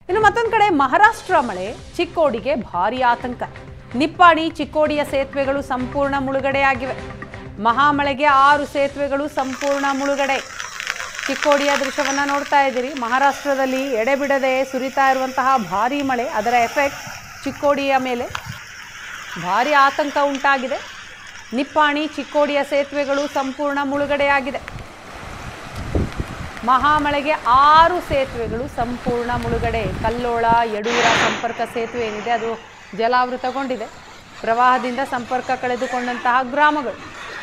ಇನ್ನು ಮತ್ತೊಂದು ಕಡೆ ಮಹಾರಾಷ್ಟ್ರ ಮಳೆ ಚಿಕ್ಕೋಡಿಗೆ ಭಾರಿ ಆತಂಕ ನಿಪ್ಪಾಣಿ ಚಿಕ್ಕೋಡಿಯ ಸೇತುವೆಗಳು ಸಂಪೂರ್ಣ ಮುಳುಗಡೆಯಾಗಿವೆ ಮಹಾಮಳೆಗೆ ಆರು ಸೇತುವೆಗಳು ಸಂಪೂರ್ಣ ಮುಳುಗಡೆ ಚಿಕ್ಕೋಡಿಯ ದೃಶ್ಯವನ್ನ ನೋಡ್ತಾ ಇದ್ದೀರಿ ಮಹಾರಾಷ್ಟ್ರದಲ್ಲಿ ಎಡೆಬಿಡದೆ ಸುರಿತಾ ಇರುವಂತಹ ಭಾರೀ ಮಳೆ ಅದರ ಎಫೆಕ್ಟ್ ಚಿಕ್ಕೋಡಿಯ ಮೇಲೆ ಭಾರಿ ಆತಂಕ ಉಂಟಾಗಿದೆ ನಿಪ್ಪಾಣಿ ಚಿಕ್ಕೋಡಿಯ ಸೇತುವೆಗಳು ಸಂಪೂರ್ಣ ಮುಳುಗಡೆಯಾಗಿದೆ ಮಹಾಮಳೆಗೆ ಆರು ಸೇತುವೆಗಳು ಸಂಪೂರ್ಣ ಮುಳುಗಡೆ ಕಲ್ಲೋಳ ಯಡೂರ ಸಂಪರ್ಕ ಸೇತುವೆ ಏನಿದೆ ಅದು ಜಲಾವೃತಗೊಂಡಿದೆ ಪ್ರವಾಹದಿಂದ ಸಂಪರ್ಕ ಕಳೆದುಕೊಂಡಂತಹ ಗ್ರಾಮಗಳು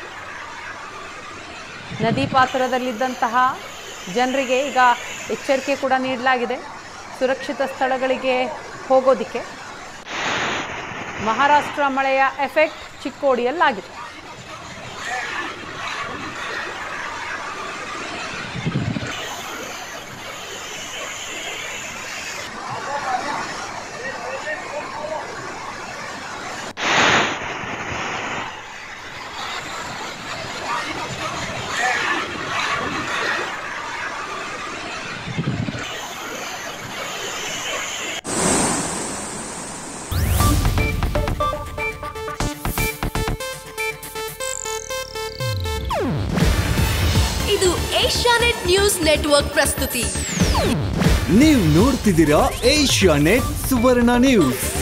ನದಿ ಪಾತ್ರದಲ್ಲಿದ್ದಂತಹ ಜನರಿಗೆ ಈಗ ಎಚ್ಚರಿಕೆ ಕೂಡ ನೀಡಲಾಗಿದೆ ಸುರಕ್ಷಿತ ಸ್ಥಳಗಳಿಗೆ ಹೋಗೋದಿಕ್ಕೆ ಮಹಾರಾಷ್ಟ್ರ ಮಳೆಯ ಎಫೆಕ್ಟ್ ಚಿಕ್ಕೋಡಿಯಲ್ಲಾಗಿದೆ ಇದು ಏಷ್ಯಾನೆಟ್ ನ್ಯೂಸ್ ನೆಟ್ವರ್ಕ್ ಪ್ರಸ್ತುತಿ ನೀವು ನೋಡ್ತಿದ್ದೀರಾ ಏಷ್ಯಾ ನೆಟ್ ಸುವರ್ಣ ನ್ಯೂಸ್